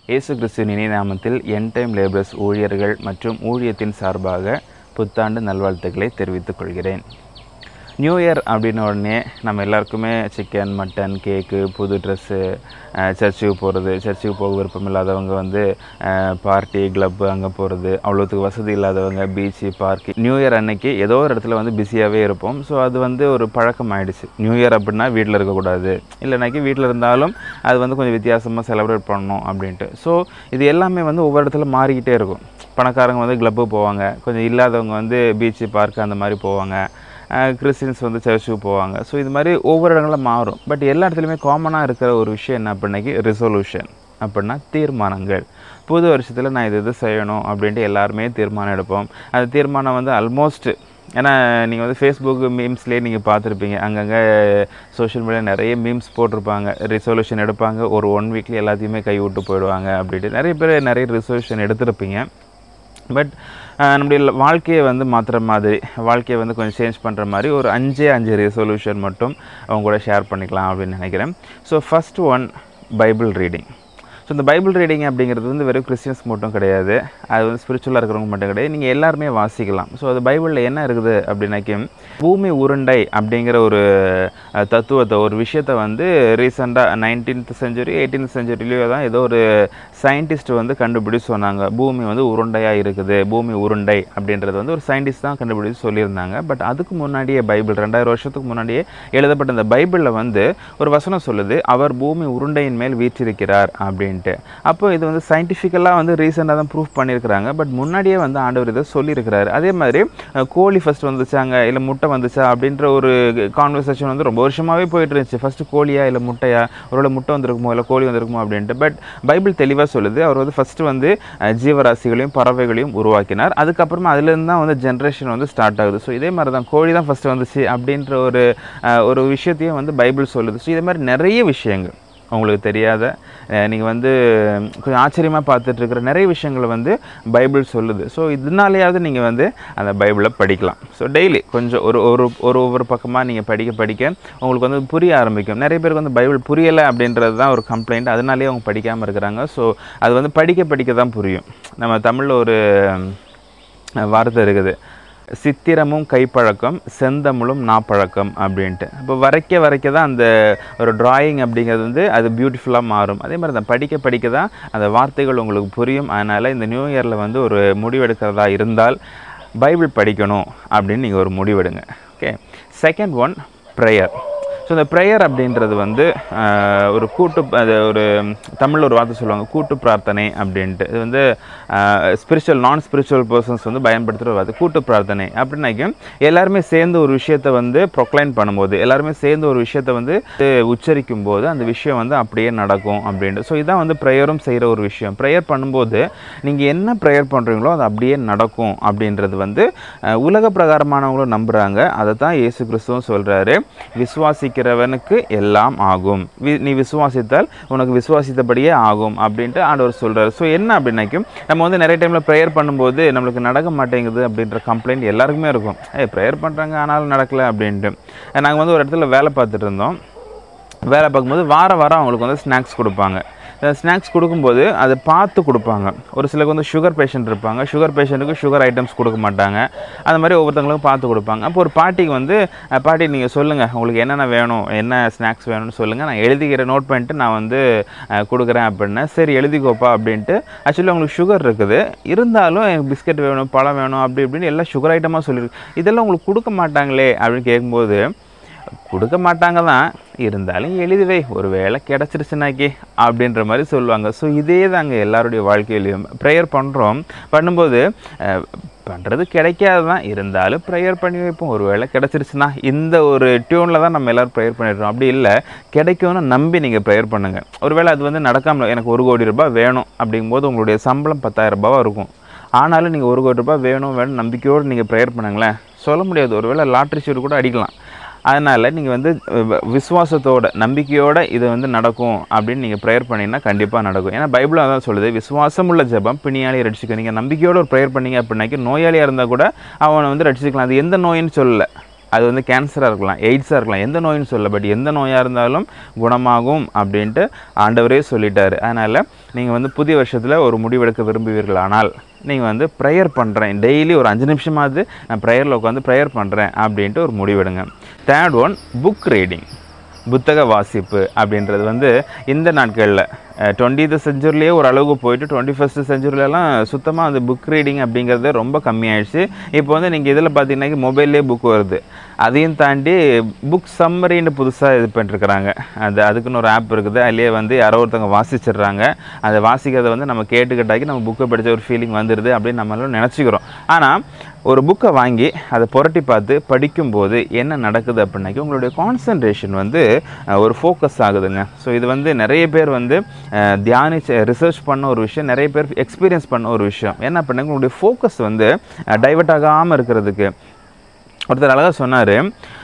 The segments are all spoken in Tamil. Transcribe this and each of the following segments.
இயேசு கிறிஸ்துவின் இணைய நாமத்தில் என் டைம் லேபர்ஸ் ஊழியர்கள் மற்றும் ஊழியத்தின் சார்பாக புத்தாண்டு நல்வாழ்த்துக்களை தெரிவித்துக் கொள்கிறேன் நியூ இயர் அப்படின்ன உடனே நம்ம எல்லாருக்குமே சிக்கன் மட்டன் கேக்கு புது ட்ரெஸ்ஸு சர்ச்சுக்கு போகிறது சர்ச்சுக்கு போக விருப்பம் இல்லாதவங்க வந்து பார்ட்டி கிளப்பு அங்கே போகிறது அவ்வளோத்துக்கு வசதி இல்லாதவங்க பீச்சு பார்க்கு நியூ இயர் அன்னைக்கு ஏதோ ஒரு இடத்துல வந்து பிஸியாகவே இருப்போம் ஸோ அது வந்து ஒரு பழக்கம் ஆயிடுச்சு நியூ இயர் அப்படின்னா வீட்டில் இருக்கக்கூடாது இல்லைனாக்கி வீட்டில் இருந்தாலும் அது வந்து கொஞ்சம் வித்தியாசமாக செலிப்ரேட் பண்ணணும் அப்படின்ட்டு ஸோ இது எல்லாமே வந்து ஒவ்வொரு இடத்துல மாறிக்கிட்டே இருக்கும் பணக்காரங்க வந்து கிளப்பு போவாங்க கொஞ்சம் இல்லாதவங்க வந்து பீச்சு பார்க்கு அந்த மாதிரி போவாங்க கிறிஸ்டின்ஸ் வந்து சர்ச்சுக்கு போவாங்க ஸோ இது மாதிரி ஒவ்வொரு இடங்களில் மாறும் பட் எல்லா இடத்துலையுமே காமனாக இருக்கிற ஒரு விஷயம் என்ன அப்படின்னாக்கி ரெசொல்யூஷன் அப்படின்னா தீர்மானங்கள் புது வருஷத்தில் நான் இது இது செய்யணும் அப்படின்ட்டு எல்லாருமே தீர்மானம் எடுப்போம் அந்த தீர்மானம் வந்து ஆல்மோஸ்ட் ஏன்னா நீங்கள் வந்து ஃபேஸ்புக் மீம்ஸ்லேயே நீங்கள் பார்த்துருப்பீங்க அங்கங்கே சோஷியல் மீடியா நிறைய மீம்ஸ் போட்டிருப்பாங்க ரிசொல்யூஷன் எடுப்பாங்க ஒரு ஒன் வீக்லி எல்லாத்தையுமே கை விட்டு போயிடுவாங்க அப்படின்ட்டு நிறைய பேர் நிறைய ரிசொல்யூஷன் எடுத்திருப்பீங்க பட் நம்முடைய வாழ்க்கையை வந்து மாற்றுற மாதிரி வாழ்க்கையை வந்து கொஞ்சம் சேஞ்ச் பண்ணுற மாதிரி ஒரு அஞ்சே அஞ்சு ரெசொல்யூஷன் மட்டும் அவங்க கூட ஷேர் பண்ணிக்கலாம் அப்படின்னு நினைக்கிறேன் so first one Bible reading so இந்த பைபிள் ரீடிங் அப்படிங்கிறது வந்து வெறும் கிறிஸ்டியன்ஸ் மட்டும் கிடையாது அது வந்து ஸ்பிரிச்சுவலாக இருக்கிறவங்க மட்டும் கிடையாது நீங்கள் எல்லாருமே வாசிக்கலாம் ஸோ அது பைபிளில் என்ன இருக்குது அப்படின்னாக்கி பூமி உருண்டை அப்படிங்கிற ஒரு தத்துவத்தை ஒரு விஷயத்தை வந்து ரீசெண்டாக நைன்டீன்த் செஞ்சுரி எயிட்டீன்த் செஞ்சுரிலேயோ தான் ஏதோ ஒரு சயின்டிஸ்ட் வந்து கண்டுபிடிச்சு சொன்னாங்க பூமி வந்து உருண்டையாக இருக்குது பூமி உருண்டை அப்படின்றது வந்து ஒரு சயின்டிஸ்ட் தான் கண்டுபிடிச்சு சொல்லியிருந்தாங்க பட் அதுக்கு முன்னாடியே பைபிள் ரெண்டாயிரம் வருஷத்துக்கு முன்னாடியே எழுதப்பட்ட இந்த பைபிளில் வந்து ஒரு வசனம் சொல்லுது அவர் பூமி உருண்டையின் மேல் வீற்றிருக்கிறார் அப்படின்ட்டு அப்போ இது வந்து சயின்டிஃபிக்கலாக வந்து ரீசெண்டாக தான் ப்ரூஃப் பண்ணியிருக்கிறாங்க பட் முன்னாடியே வந்து ஆண்டவர் இதை சொல்லியிருக்கிறாரு அதே மாதிரி கோழி ஃபஸ்ட் வந்துச்சாங்க இல்லை முட்டை வந்துச்சா அப்படின்ற ஒரு கான்வர்சேஷன் வந்து ரொம்ப வருஷமாகவே போயிட்டு இருந்துச்சு ஃபஸ்ட்டு கோழியா இல்லை முட்டையா ஒருவேளை முட்டை வந்திருக்குமோ இல்லை கோழி வந்திருக்குமோ அப்படின்ட்டு பட் பைபிள் தெளிவாக சொல்லுது அவர் வந்து ஃபஸ்ட்டு வந்து ஜீவராசிகளையும் பறவைகளையும் உருவாக்கினார் அதுக்கப்புறமா அதுலேருந்து தான் வந்து ஜென்ரேஷன் வந்து ஸ்டார்ட் ஆகுது ஸோ இதே மாதிரி தான் கோழி தான் ஃபஸ்ட்டு வந்துச்சு அப்படின்ற ஒரு ஒரு விஷயத்தையும் வந்து பைபிள் சொல்லுது ஸோ இதே மாதிரி நிறைய விஷயங்கள் உங்களுக்கு தெரியாத நீங்கள் வந்து கொஞ்சம் ஆச்சரியமாக பார்த்துட்டு இருக்கிற நிறைய விஷயங்களை வந்து பைபிள் சொல்லுது ஸோ இதனாலேயாவது நீங்கள் வந்து அந்த பைபிளை படிக்கலாம் ஸோ டெய்லி கொஞ்சம் ஒரு ஒரு ஒரு ஒவ்வொரு பக்கமாக நீங்கள் படிக்க படிக்க உங்களுக்கு வந்து புரிய ஆரம்பிக்கும் நிறைய பேருக்கு வந்து பைபிள் புரியலை அப்படின்றது தான் ஒரு கம்ப்ளைண்ட் அதனாலேயே அவங்க படிக்காமல் இருக்கிறாங்க ஸோ அது வந்து படிக்க படிக்க தான் புரியும் நம்ம தமிழில் ஒரு வார்த்தை இருக்குது சித்திரமும் கைப்பழக்கம் செந்தமிழும் நாப்பழக்கம் அப்படின்ட்டு இப்போ வரைக்க வரைக்க தான் அந்த ஒரு ட்ராயிங் அப்படிங்கிறது வந்து அது பியூட்டிஃபுல்லாக மாறும் அதே மாதிரி தான் படிக்க படிக்க தான் அந்த வார்த்தைகள் உங்களுக்கு புரியும் அதனால் இந்த நியூ இயரில் வந்து ஒரு முடிவெடுக்கிறதா இருந்தால் பைபிள் படிக்கணும் அப்படின்னு நீங்கள் ஒரு முடிவெடுங்க okay second one prayer so இந்த ப்ரேயர் அப்படின்றது வந்து ஒரு கூட்டு அது ஒரு தமிழில் ஒரு வார்த்தை சொல்லுவாங்க கூட்டு பிரார்த்தனை அப்படின்ட்டு இது வந்து ஸ்பிரிச்சுவல் நான் ஸ்பிரிச்சுவல் பர்சன்ஸ் வந்து பயன்படுத்துகிற வார்த்தை கூட்டு பிரார்த்தனை அப்படின்னாக்கும் எல்லாருமே சேர்ந்து ஒரு விஷயத்தை வந்து ப்ரொக்ளைன் பண்ணும்போது எல்லாருமே சேர்ந்து ஒரு விஷயத்தை வந்து உச்சரிக்கும் போது அந்த விஷயம் வந்து அப்படியே நடக்கும் அப்படின்ட்டு ஸோ இதான் வந்து ப்ரேயரும் செய்கிற ஒரு விஷயம் ப்ரேயர் பண்ணும்போது நீங்கள் என்ன ப்ரேயர் பண்ணுறீங்களோ அது அப்படியே நடக்கும் அப்படின்றது வந்து உலக பிரகாரமானவங்களும் நம்புகிறாங்க அதை தான் இயேசு கிறிஸ்துவும் சொல்கிறாரு விசுவாசிக்க விசுவாசிக்கிறவனுக்கு எல்லாம் ஆகும் நீ விசுவாசித்தால் உனக்கு விசுவாசித்தபடியே ஆகும் அப்படின்ட்டு ஆண்டவர் சொல்கிறார் ஸோ என்ன அப்படின்னாக்கும் நம்ம வந்து நிறைய டைமில் ப்ரேயர் பண்ணும்போது நம்மளுக்கு நடக்க மாட்டேங்குது அப்படின்ற கம்ப்ளைண்ட் எல்லாருக்குமே இருக்கும் ஏ ப்ரேயர் பண்ணுறாங்க ஆனாலும் நடக்கலை அப்படின்ட்டு நாங்கள் வந்து ஒரு இடத்துல வேலை பார்த்துட்டு இருந்தோம் வேலை பார்க்கும்போது வாரம் வாரம் அவங்களுக்கு வந்து ஸ்நாக்ஸ் கொடுப்பாங்க ஸ்நாக்ஸ் கொடுக்கும்போது அதை பார்த்து கொடுப்பாங்க ஒரு சிலருக்கு வந்து சுகர் பேஷண்ட் இருப்பாங்க சுகர் பேஷண்ட்டுக்கு சுகர் ஐட்டம்ஸ் கொடுக்க மாட்டாங்க அந்த மாதிரி ஒவ்வொருத்தவங்களுக்கும் பார்த்து கொடுப்பாங்க அப்போ ஒரு பாட்டிக்கு வந்து பாட்டி நீங்கள் சொல்லுங்கள் உங்களுக்கு என்னென்ன வேணும் என்ன ஸ்நாக்ஸ் வேணும்னு சொல்லுங்கள் நான் எழுதிக்கிற நோட் பண்ணிட்டு நான் வந்து கொடுக்குறேன் அப்படின்னா சரி எழுதிக்கோப்பா அப்படின்ட்டு ஆக்சுவலி உங்களுக்கு சுகர் இருக்குது இருந்தாலும் எனக்கு பிஸ்கட் வேணும் பழம் வேணும் அப்படி இப்படின்னு எல்லாம் சுகர் ஐட்டமாக சொல்லியிருக்கு இதெல்லாம் உங்களுக்கு கொடுக்க மாட்டாங்களே அப்படின்னு கேட்கும்போது கொடுக்க மாட்டாங்க தான் இருந்தாலும் எழுதி வை ஒரு வேளை கிடச்சிருச்சுனாக்கி அப்படின்ற மாதிரி சொல்லுவாங்க ஸோ இதே தாங்க எல்லாருடைய வாழ்க்கையிலையும் ப்ரேயர் பண்ணுறோம் பண்ணும்போது பண்ணுறது கிடைக்காது தான் இருந்தாலும் ப்ரேயர் பண்ணி வைப்போம் ஒரு வேளை கிடச்சிருச்சுன்னா இந்த ஒரு டியூனில் தான் நம்ம எல்லோரும் ப்ரேயர் பண்ணிடுறோம் அப்படி இல்லை கிடைக்கும்னு நம்பி நீங்கள் ப்ரேயர் பண்ணுங்கள் ஒருவேளை அது வந்து நடக்காமல் எனக்கு ஒரு கோடி ரூபாய் வேணும் அப்படிங்கும்போது உங்களுடைய சம்பளம் பத்தாயிரம் ரூபாவாக இருக்கும் ஆனாலும் நீங்கள் ஒரு கோடி ரூபாய் வேணும் வேணும் நம்பிக்கையோடு நீங்கள் ப்ரேயர் பண்ணுங்களேன் சொல்ல முடியாது ஒருவேளை லாட்ரி ஷீட் கூட அடிக்கலாம் அதனால் நீங்கள் வந்து விசுவாசத்தோட நம்பிக்கையோட இது வந்து நடக்கும் அப்படின்னு நீங்கள் ப்ரேயர் பண்ணிங்கன்னா கண்டிப்பாக நடக்கும் ஏன்னா பைபிள் அதான் சொல்லுது விசுவாசம் உள்ள ஜெபம் பிணியாளி ரட்சிக்கும் நீங்கள் நம்பிக்கையோட ஒரு ப்ரேயர் பண்ணீங்க அப்படின்னாக்கி நோயாளியாக இருந்தால் கூட அவனை வந்து ரட்சிக்கலாம் அது எந்த நோயின்னு சொல்லலை அது வந்து கேன்சராக இருக்கலாம் எய்ட்ஸாக இருக்கலாம் எந்த நோயின்னு சொல்ல பட் எந்த நோயாக இருந்தாலும் குணமாகும் அப்படின்ட்டு ஆண்டவரே சொல்லிட்டாரு அதனால் நீங்கள் வந்து புதிய வருஷத்தில் ஒரு முடிவெடுக்க விரும்புவீர்களானால் நீங்கள் வந்து ப்ரேயர் பண்ணுறேன் டெய்லி ஒரு அஞ்சு நிமிஷமாவது நான் ப்ரேயரில் உட்காந்து ப்ரேயர் பண்ணுறேன் அப்படின்ட்டு ஒரு முடிவெடுங்க தேர்ட் ஒன் புக் ரீடிங் புத்தக வாசிப்பு அப்படின்றது வந்து இந்த நாட்களில் டுவெண்ட்டி செஞ்சுரிலேயே ஒரு அளவுக்கு போயிட்டு டுவெண்ட்டி ஃபஸ்ட்டு செஞ்சுரிலலாம் சுத்தமாக அந்த புக் ரீடிங் அப்படிங்கிறது ரொம்ப கம்மியாயிடுச்சு இப்போ வந்து நீங்கள் இதில் பார்த்தீங்கன்னா மொபைல்லே புக் வருது அதையும் தாண்டி புக் சம்மரின்னு புதுசாக இது பண்ணிருக்கிறாங்க அது அதுக்குன்னு ஒரு ஆப் இருக்குது அதுலேயே வந்து யாரோ ஒருத்தவங்க வாசிச்சிடுறாங்க அதை வாசிக்கிறத வந்து நம்ம கேட்டுக்கிட்டாக்கி நம்ம புக்கை படித்த ஒரு ஃபீலிங் வந்துடுது அப்படின்னு நம்மளும் நினச்சிக்கிறோம் ஆனால் ஒரு புக்கை வாங்கி அதை புரட்டி பார்த்து படிக்கும்போது என்ன நடக்குது அப்படின்னாக்கி உங்களுடைய கான்சன்ட்ரேஷன் வந்து அஹ், ஒரு ஃபோக்கஸ் ஆகுதுங்க ஸோ இது வந்து நிறைய பேர் வந்து அஹ், தியானிச்ச ரிசர்ச் பண்ண ஒரு விஷயம் நிறைய பேர் எக்ஸ்பீரியன்ஸ் பண்ண ஒரு விஷயம் என்ன பண்ணாங்க உங்களுடைய ஃபோக்கஸ் வந்து டைவர்ட் ஆகாமல் இருக்கிறதுக்கு ஒருத்தர் அழகாக சொன்னார்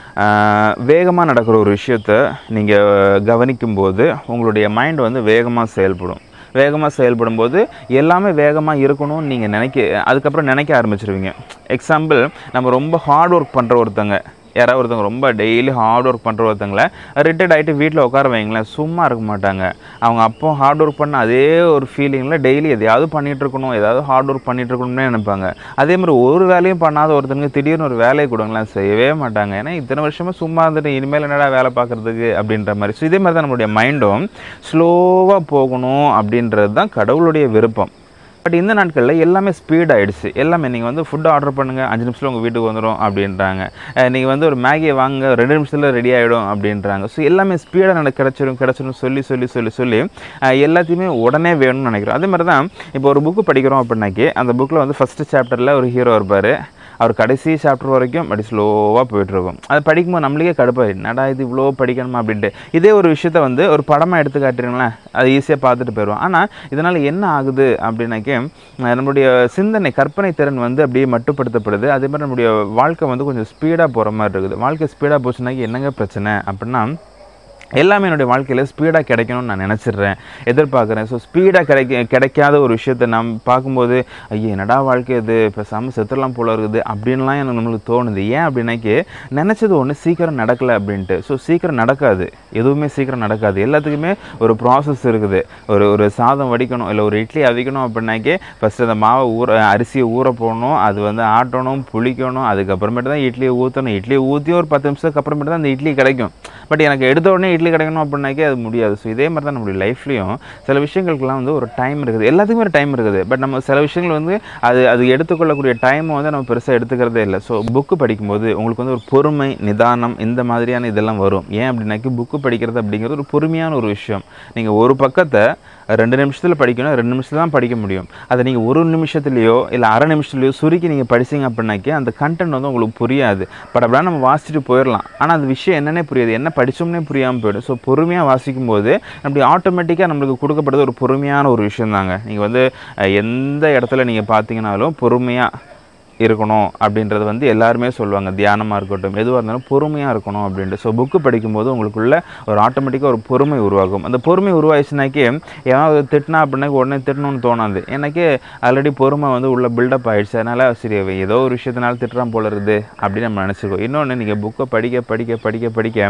வேகமாக நடக்கிற ஒரு விஷயத்த நீங்கள் கவனிக்கும்போது உங்களுடைய மைண்ட் வந்து வேகமாக செயல்படும் வேகமாக செயல்படும்போது எல்லாமே வேகமாக இருக்கணும்னு நீங்கள் நினைக்க அதுக்கப்புறம் நினைக்க ஆரம்பிச்சிருவீங்க எக்ஸாம்பிள் நம்ம ரொம்ப ஹார்ட் ஒர்க் பண்ணுற ஒருத்தங்க யாராவது ஒருத்தவங்க ரொம்ப டெய்லி ஹார்ட் ஒர்க் பண்ணுற ஒருத்தங்கள ரிட்டையர்ட் ஆகிட்டு வீட்டில் உட்கார வைங்களேன் சும்மா இருக்க மாட்டாங்க அவங்க அப்போ ஹார்ட் ஒர்க் பண்ண அதே ஒரு ஃபீலிங்கில் டெய்லி எதையாவது பண்ணிட்டு இருக்கணும் ஏதாவது ஹார்ட் ஒர்க் பண்ணிட்டு இருக்கணும்னே நினைப்பாங்க அதே மாதிரி ஒரு வேலையும் பண்ணாத ஒருத்தங்க திடீர்னு ஒரு வேலையை கொடுங்களேன் செய்யவே மாட்டாங்க ஏன்னா இத்தனை வருஷமாக சும்மா இருந்துட்டு இனிமேல் என்னடா வேலை பார்க்குறதுக்கு அப்படின்ற மாதிரி ஸோ இதே மாதிரி தான் நம்மளுடைய மைண்டும் ஸ்லோவாக போகணும் அப்படின்றது தான் கடவுளுடைய விருப்பம் பட் இந்த நாட்களில் எல்லாமே ஸ்பீட் ஆயிடுச்சு எல்லாமே நீங்கள் வந்து ஃபுட் ஆர்டர் பண்ணுங்கள் அஞ்சு நிமிஷத்தில் உங்கள் வீட்டுக்கு வந்துடும் அப்படின்றாங்க நீங்கள் வந்து ஒரு மேகியை வாங்க ரெண்டு நிமிஷத்தில் ரெடி ஆகிடும் அப்படின்றாங்க ஸோ எல்லாமே ஸ்பீடாக எனக்கு கிடச்சிரும் கிடச்சிரும் சொல்லி சொல்லி சொல்லி சொல்லி அஹ், எல்லாத்தையுமே உடனே வேணும்னு நினைக்கிறோம் அதே மாதிரி தான் இப்போ ஒரு புக்கு படிக்கிறோம் அப்படின்னாக்கி அந்த புக்கில் வந்து ஃபஸ்ட்டு சாப்டரில் ஒரு ஹீரோ இருப்பார் அவர் கடைசி சாப்டர் வரைக்கும் அப்படி ஸ்லோவாக போயிட்டுருக்கும் அது படிக்கும்போது நம்மளுக்கே கடுப்பாக என்னடா இது இவ்வளோ படிக்கணுமா அப்படின்ட்டு இதே ஒரு விஷயத்த வந்து ஒரு படமாக எடுத்து காட்டுறீங்களேன் அது ஈஸியாக பார்த்துட்டு போயிடுவோம் ஆனால் இதனால் என்ன ஆகுது அப்படின்னாக்கி அஹ் நம்மளுடைய சிந்தனை கற்பனை திறன் வந்து அப்படியே மட்டுப்படுத்தப்படுது அதே மாதிரி நம்முடைய வாழ்க்கை வந்து கொஞ்சம் ஸ்பீடாக போகிற மாதிரி இருக்குது வாழ்க்கை ஸ்பீடாக போச்சுனாக்கி என்னங்க பிரச்சனை அப்படின்னா எல்லாமே என்னுடைய வாழ்க்கையில் ஸ்பீடாக கிடைக்கணும்னு நான் நினச்சிடுறேன் எதிர்பார்க்குறேன் ஸோ ஸ்பீடாக கிடைக்க கிடைக்காத ஒரு விஷயத்தை நம்ம பார்க்கும்போது ஐயோ என்னடா வாழ்க்கை இது பேசாமல் செத்துடலாம் போல இருக்குது அப்படின்லாம் எனக்கு நம்மளுக்கு தோணுது ஏன் அப்படின்னாக்கி நினச்சது ஒன்று சீக்கிரம் நடக்கலை அப்படின்ட்டு ஸோ சீக்கிரம் நடக்காது எதுவுமே சீக்கிரம் நடக்காது எல்லாத்துக்குமே ஒரு ப்ராசஸ் இருக்குது ஒரு ஒரு சாதம் வடிக்கணும் இல்லை ஒரு இட்லி அவிக்கணும் அப்படின்னாக்கி ஃபஸ்ட்டு அந்த மாவை ஊற அரிசியை ஊற போடணும் அது வந்து ஆட்டணும் புளிக்கணும் அதுக்கப்புறமேட்டு தான் இட்லியை ஊற்றணும் இட்லியை ஊற்றி ஒரு பத்து நிமிஷத்துக்கு அப்புறமேட்டு தான் அந்த இட்லி கிடைக்கும் பட் எனக்கு எடுத்த உடனே இட்லி கிடைக்கணும் அப்படின்னாக்கே அது முடியாது ஸோ இதே மாதிரி தான் நம்மளுடைய லைஃப்லையும் சில விஷயங்களுக்கெல்லாம் வந்து ஒரு டைம் இருக்குது எல்லாத்துக்குமே ஒரு டைம் இருக்குது பட் நம்ம சில விஷயங்கள் வந்து அது அது எடுத்துக்கொள்ளக்கூடிய டைமை வந்து நம்ம பெருசாக எடுத்துக்கிறதே இல்லை ஸோ புக்கு படிக்கும்போது உங்களுக்கு வந்து ஒரு பொறுமை நிதானம் இந்த மாதிரியான இதெல்லாம் வரும் ஏன் அப்படின்னாக்கி புக்கு படிக்கிறது அப்படிங்கிறது ஒரு பொறுமையான ஒரு விஷயம் நீங்கள் ஒரு பக்கத்தை ரெண்டு நிமிஷத்தில் படிக்கணும் ரெண்டு நிமிஷத்தில் தான் படிக்க முடியும் அதை நீங்கள் ஒரு நிமிஷத்துலையோ இல்லை அரை நிமிஷத்துலையோ சுருக்கி நீங்கள் படிச்சீங்க அப்படின்னாக்கி அந்த கண்டென்ட் வந்து உங்களுக்கு புரியாது பட் அப்படின்னா நம்ம வாசிச்சுட்டு போயிடலாம் ஆனால் அந்த விஷயம் என்னன்னே புரியாது என்ன படித்தோம்னே புரியாமல் போயிடும் ஸோ பொறுமையாக வாசிக்கும் போது அப்படி ஆட்டோமேட்டிக்காக நம்மளுக்கு கொடுக்கப்படுறது ஒரு பொறுமையான ஒரு விஷயம் தாங்க நீங்கள் வந்து அஹ், எந்த இடத்துல நீங்கள் பார்த்தீங்கன்னாலும் பொறுமையாக இருக்கணும் அப்படின்றது வந்து எல்லாருமே சொல்லுவாங்க தியானமாக இருக்கட்டும் எதுவாக இருந்தாலும் பொறுமையாக இருக்கணும் அப்படின்ட்டு ஸோ புக்கு படிக்கும்போது உங்களுக்குள்ள ஒரு ஆட்டோமேட்டிக்காக ஒரு பொறுமை உருவாகும் அந்த பொறுமை உருவாயிடுச்சுனாக்கி ஏதாவது திட்டினா அப்படின்னா உடனே திட்டணும்னு தோணாது எனக்கு ஆல்ரெடி பொறுமை வந்து உள்ள பில்டப் ஆயிடுச்சு அதனால் சரி அவன் ஏதோ ஒரு விஷயத்தினால திட்டுறான் போல இருக்குது அப்படின்னு நம்ம நினச்சிக்கோ இன்னொன்று நீங்கள் புக்கை படிக்க படிக்க படிக்க படிக்க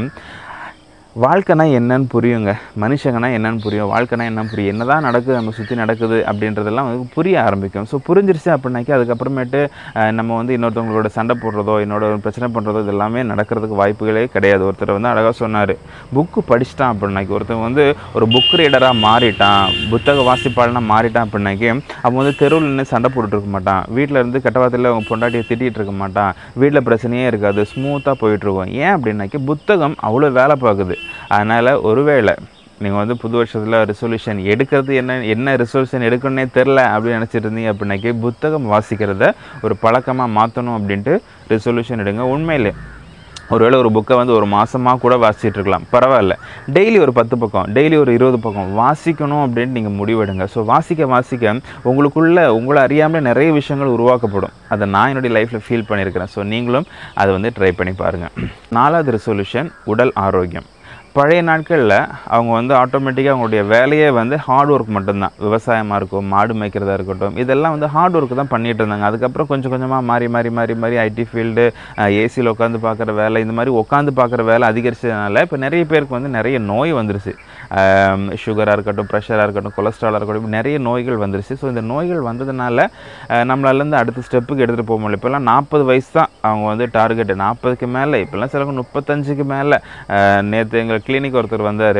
வாழ்க்கைனா என்னன்னு புரியுங்க மனுஷங்கன்னா என்னன்னு புரியும் வாழ்க்கைனா என்னன்னு புரியும் என்னதான் நடக்குது நம்ம சுற்றி நடக்குது அப்படின்றதெல்லாம் வந்து புரிய ஆரம்பிக்கும் ஸோ புரிஞ்சிருச்சு அப்படின்னாக்கி அதுக்கப்புறமேட்டு அஹ், நம்ம வந்து இன்னொருத்தவங்களோட சண்டை போடுறதோ என்னோட ஒரு பிரச்சனை பண்ணுறதோ இது எல்லாமே நடக்கிறதுக்கு வாய்ப்புகளே கிடையாது ஒருத்தர் வந்து அழகாக சொன்னார் புக்கு படிச்சிட்டான் அப்படின்னாக்கி ஒருத்தன் வந்து ஒரு புக் ரீடராக மாறிட்டான் புத்தக வாசிப்பாளனா மாறிட்டான் அப்படின்னாக்கி அவன் வந்து தெருவில் நின்று சண்டை போட்டுட்டு இருக்க மாட்டான் வீட்டில் இருந்து கெட்ட வார்த்தையில் அவங்க பொண்டாட்டியை திட்டிகிட்டு இருக்க மாட்டான் வீட்டில் பிரச்சனையே இருக்காது ஸ்மூத்தாக போயிட்டுருக்கும் ஏன் அப்படின்னாக்கி புத்தகம் அவ்வளோ வேலை பார்க்குது அதனால் ஒருவேளை நீங்கள் வந்து புது வருஷத்தில் ரெசல்யூஷன் எடுக்கிறது என்ன என்ன ரெசல்யூஷன் எடுக்கணுன்னே தெரில அப்படின்னு நினச்சிட்டு இருந்தீங்க அப்படின்னாக்கி புத்தகம் வாசிக்கிறத ஒரு பழக்கமாக மாற்றணும் அப்படின்ட்டு ரெசல்யூஷன் எடுங்க உண்மையிலே ஒருவேளை ஒரு புக்கை வந்து ஒரு மாதமாக கூட வாசிச்சுட்டு இருக்கலாம் பரவாயில்ல டெய்லி ஒரு பத்து பக்கம் டெய்லி ஒரு இருபது பக்கம் வாசிக்கணும் அப்படின்ட்டு நீங்கள் முடிவெடுங்க ஸோ வாசிக்க வாசிக்க உங்களுக்குள்ள உங்களை அறியாமலே நிறைய விஷயங்கள் உருவாக்கப்படும் அதை நான் என்னுடைய லைஃப்பில் ஃபீல் பண்ணியிருக்கிறேன் ஸோ நீங்களும் அதை வந்து ட்ரை பண்ணி பாருங்கள் நாலாவது ரெசல்யூஷன் உடல் ஆரோக்கியம் பழைய நாட்களில் அவங்க வந்து ஆட்டோமேட்டிக்காக அவங்களுடைய வேலையே வந்து ஹார்ட் ஒர்க் மட்டும்தான் விவசாயமாக இருக்கும் மாடு மேய்க்கிறதா இருக்கட்டும் இதெல்லாம் வந்து ஹார்ட் ஒர்க் தான் பண்ணிட்டு இருந்தாங்க அதுக்கப்புறம் கொஞ்சம் கொஞ்சமாக மாறி மாறி மாறி மாறி ஐடி ஃபீல்டு ஏசியில் உட்காந்து பார்க்குற வேலை இந்த மாதிரி உட்காந்து பார்க்குற வேலை அதிகரிச்சதுனால இப்போ நிறைய பேருக்கு வந்து நிறைய நோய் வந்துருச்சு சுகராக இருக்கட்டும் ப்ரெஷராக இருக்கட்டும் கொலஸ்ட்ராலாக இருக்கட்டும் இப்படி நிறைய நோய்கள் வந்துருச்சு ஸோ இந்த நோய்கள் வந்ததுனால அஹ், நம்மளால இருந்து அடுத்த ஸ்டெப்புக்கு எடுத்துகிட்டு போக முடியல இப்போல்லாம் நாற்பது வயசு தான் அவங்க வந்து டார்கெட் நாற்பதுக்கு மேலே இப்போல்லாம் சிலவங்க முப்பத்தஞ்சுக்கு மேலே நேற்று எங்கள் கிளினிக் ஒருத்தர் வந்தார்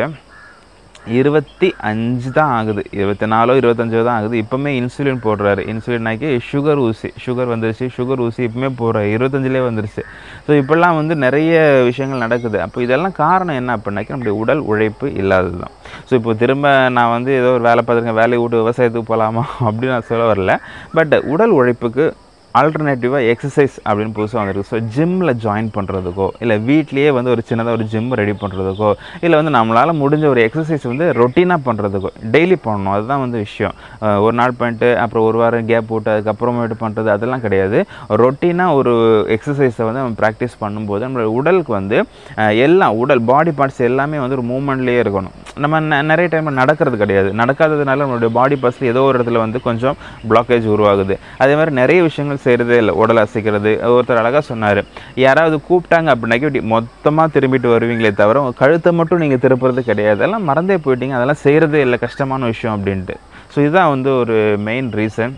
இருபத்தி அஞ்சு தான் ஆகுது இருபத்தி நாலோ இருபத்தஞ்சோ தான் ஆகுது இப்போவுமே இன்சுலின் போடுறாரு இன்சுலின் ஆக்கி சுகர் ஊசி சுகர் வந்துருச்சு சுகர் ஊசி இப்போவுமே போடுறாரு இருபத்தஞ்சிலே வந்துருச்சு ஸோ இப்போல்லாம் வந்து நிறைய விஷயங்கள் நடக்குது அப்போ இதெல்லாம் காரணம் என்ன அப்படின்னாக்கி நம்முடைய உடல் உழைப்பு இல்லாதது தான் ஸோ இப்போ திரும்ப நான் வந்து ஏதோ ஒரு வேலை பார்த்துருக்கேன் வேலையை விட்டு விவசாயத்துக்கு போகலாமா அப்படின்னு நான் சொல்ல வரல பட் உடல் உழைப்புக்கு ஆல்டர்னேட்டிவாக எக்ஸசைஸ் அப்படின்னு புதுசாக வந்திருக்கு ஸோ ஜிம்மில் ஜாயின் பண்ணுறதுக்கோ இல்லை வீட்லேயே வந்து ஒரு சின்னதாக ஒரு ஜிம் ரெடி பண்ணுறதுக்கோ இல்லை வந்து நம்மளால் முடிஞ்ச ஒரு எக்ஸசைஸ் வந்து ரொட்டீனாக பண்ணுறதுக்கோ டெய்லி பண்ணணும் அதுதான் வந்து விஷயம் அஹ் ஒரு நாள் பண்ணிட்டு அப்புறம் ஒரு வாரம் கேப் போட்டு அதுக்கப்புறமேட்டு பண்ணுறது அதெல்லாம் கிடையாது ரொட்டீனாக ஒரு எக்ஸசைஸை வந்து நம்ம ப்ராக்டிஸ் பண்ணும்போது நம்மளோட உடலுக்கு வந்து அஹ் எல்லாம் உடல் பாடி பார்ட்ஸ் எல்லாமே வந்து ஒரு மூமெண்ட்லேயே இருக்கணும் நம்ம நெ- நிறைய டைம் நடக்கிறது கிடையாது நடக்காததுனால நம்மளுடைய பாடி பார்ட்ஸில் ஏதோ ஒரு இடத்துல வந்து கொஞ்சம் பிளாக்கேஜ் உருவாகுது அதே மாதிரி நிறைய விஷயங்கள் செய்கிறதே இல்லை உடல் அசைக்கிறது ஒருத்தர் அழகாக சொன்னார் யாராவது கூப்பிட்டாங்க அப்படின்னாக்கி இப்படி மொத்தமாக திரும்பிட்டு வருவீங்களே தவிர உங்கள் கழுத்தை மட்டும் நீங்கள் திருப்புறது கிடையாது அதெல்லாம் மறந்தே போயிட்டீங்க அதெல்லாம் செய்கிறதே இல்லை கஷ்டமான விஷயம் அப்படின்ட்டு ஸோ இதுதான் வந்து ஒரு மெயின் ரீசன்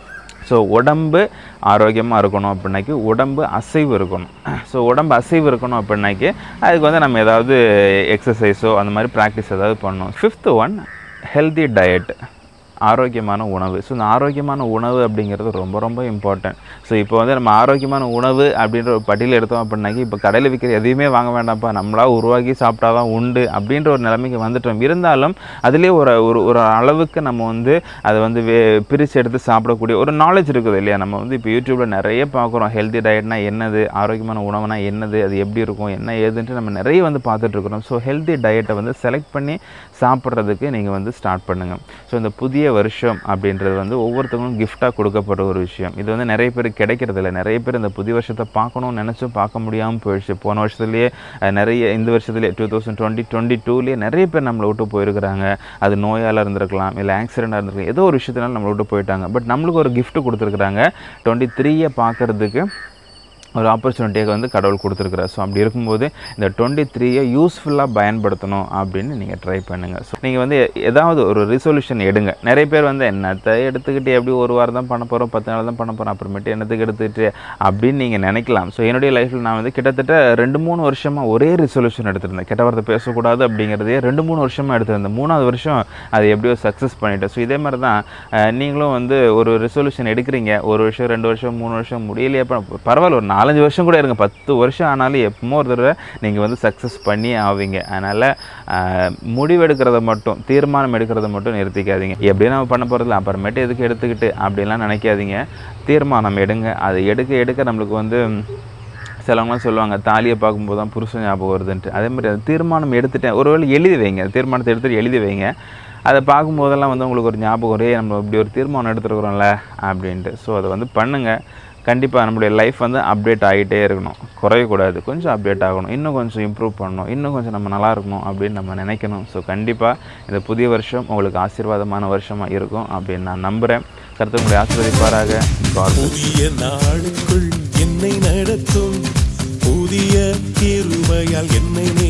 ஸோ உடம்பு ஆரோக்கியமாக இருக்கணும் அப்படின்னாக்கி உடம்பு அசைவு இருக்கணும் ஸோ உடம்பு அசைவு இருக்கணும் அப்படின்னாக்கி அதுக்கு வந்து நம்ம ஏதாவது எக்ஸசைஸோ அந்த மாதிரி ப்ராக்டிஸ் ஏதாவது பண்ணணும் ஃபிஃப்த்து ஒன் ஹெல்தி டயட் ஆரோக்கியமான உணவு ஸோ இந்த ஆரோக்கியமான உணவு அப்படிங்கிறது ரொம்ப ரொம்ப இம்பார்ட்டன்ட் ஸோ இப்போ வந்து நம்ம ஆரோக்கியமான உணவு அப்படின்ற ஒரு பட்டியல் எடுத்தோம் அப்படின்னாக்கி இப்போ கடையில் விற்கிற எதையுமே வாங்க வேண்டாம்ப்பா நம்மளா உருவாக்கி சாப்பிட்டாதான் உண்டு அப்படின்ற ஒரு நிலைமைக்கு வந்துட்டோம் இருந்தாலும் அதுலேயே ஒரு ஒரு ஒரு அளவுக்கு நம்ம வந்து அதை வந்து வே பிரித்து எடுத்து சாப்பிடக்கூடிய ஒரு நாலேஜ் இருக்குது இல்லையா நம்ம வந்து இப்போ யூடியூப்பில் நிறைய பார்க்குறோம் ஹெல்தி டயட்னா என்னது ஆரோக்கியமான உணவுனா என்னது அது எப்படி இருக்கும் என்ன ஏதுன்ட்டு நம்ம நிறைய வந்து பார்த்துட்டு இருக்கிறோம் ஸோ ஹெல்தி டயட்டை வந்து செலக்ட் பண்ணி சாப்பிட்றதுக்கு நீங்கள் வந்து ஸ்டார்ட் பண்ணுங்கள் ஸோ இந்த புதிய வருஷம் அப்படின்றது வந்து ஒவ்வொருத்தவங்களும் கிஃப்டாக கொடுக்கப்படுற ஒரு விஷயம் இது வந்து நிறைய பேர் கிடைக்கிறது இல்லை நிறைய பேர் இந்த புதிய வருஷத்தை பார்க்கணும்னு நினச்சும் பார்க்க முடியாமல் போயிடுச்சு போன வருஷத்துலேயே அஹ், நிறைய இந்த வருஷத்துலேயே டூ தௌசண்ட் டுவெண்ட்டி டுவெண்ட்டி டூலேயே நிறைய பேர் நம்மளை விட்டு போயிருக்கிறாங்க அது நோயால் இருந்திருக்கலாம் இல்லை ஆக்சிடெண்ட்டாக இருந்திருக்கலாம் ஏதோ ஒரு விஷயத்தினால நம்மளை விட்டு போயிட்டாங்க பட் நம்மளுக்கு ஒரு gift கொடுத்துருக்குறாங்க டுவெண்ட்டி த்ரீயை பார்க்கறதுக்கு ஒரு ஆப்பர்ச்சுனிட்டியை வந்து கடவுள் கொடுத்துருக்குறார் ஸோ அப்படி இருக்கும்போது இந்த டுவெண்ட்டி த்ரீயை யூஸ்ஃபுல்லாக பயன்படுத்தணும் அப்படின்னு நீங்கள் ட்ரை பண்ணுங்கள் ஸோ நீங்கள் வந்து ஏதாவது ஒரு ரிசொல்யூஷன் எடுங்க நிறைய பேர் வந்து என்னத்தை எடுத்துக்கிட்டு எப்படி ஒரு வாரம் தான் பண்ண போகிறோம் பத்து நாள் தான் பண்ண போகிறோம் அப்புறமேட்டு என்னத்துக்கு எடுத்துக்கிட்டு அப்படின்னு நீங்கள் நினைக்கலாம் ஸோ என்னுடைய லைஃப்பில் நான் வந்து கிட்டத்தட்ட ரெண்டு மூணு வருஷமாக ஒரே ரிசொல்யூஷன் எடுத்திருந்தேன் கெட்ட வார்த்தை பேசக்கூடாது அப்படிங்கிறதையே ரெண்டு மூணு வருஷமாக எடுத்திருந்தேன் மூணாவது வருஷம் அது எப்படியோ சக்ஸஸ் பண்ணிட்டேன் ஸோ இதே மாதிரி தான் அஹ், நீங்களும் வந்து ஒரு ரெசொல்யூஷன் எடுக்கிறீங்க ஒரு வருஷம் ரெண்டு வருஷம் மூணு வருஷம் முடியலையே அப்ப பரவாயில்ல ஒரு நாலஞ்சு வருஷம் கூட இருங்க பத்து வருஷம் ஆனாலும் எப்பமோ ஒரு தடவை நீங்கள் வந்து சக்ஸஸ் பண்ணி ஆவீங்க அதனால் முடிவெடுக்கிறத மட்டும் தீர்மானம் எடுக்கிறத மட்டும் நிறுத்திக்காதீங்க எப்படி நம்ம பண்ண போகிறதில்ல அப்புறமேட்டு எதுக்கு எடுத்துக்கிட்டு அப்படிலாம் நினைக்காதீங்க தீர்மானம் எடுங்க அதை எடுக்க எடுக்க நம்மளுக்கு வந்து சிலவங்களாம் சொல்லுவாங்க தாலியை பார்க்கும்போது தான் புருஷன் ஞாபகம் வருதுன்ட்டு அதே மாதிரி அது தீர்மானம் எடுத்துட்டேன் ஒருவேளை எழுதி வைங்க தீர்மானத்தை எடுத்துட்டு எழுதி வைங்க அதை பார்க்கும்போதெல்லாம் வந்து உங்களுக்கு ஒரு ஞாபகம் ஒரே நம்ம இப்படி ஒரு தீர்மானம் எடுத்துருக்குறோம்ல அப்படின்ட்டு ஸோ அதை வந்து பண்ணுங்கள் கண்டிப்பாக நம்மளுடைய லைஃப் வந்து அப்டேட் ஆகிட்டே இருக்கணும் குறையக்கூடாது கொஞ்சம் அப்டேட் ஆகணும் இன்னும் கொஞ்சம் இம்ப்ரூவ் பண்ணணும் இன்னும் கொஞ்சம் நம்ம நல்லா இருக்கணும் அப்படின்னு நம்ம நினைக்கணும் ஸோ கண்டிப்பாக இந்த புதிய வருஷம் உங்களுக்கு ஆசீர்வாதமான வருஷமாக இருக்கும் அப்படின்னு நான் நம்புகிறேன் கருத்து உங்களை ஆசீர்வதிப்பாராக God bless. புதிய நாளுக்குள் என்னை நடத்தும் புதிய கிருபையால் என்னை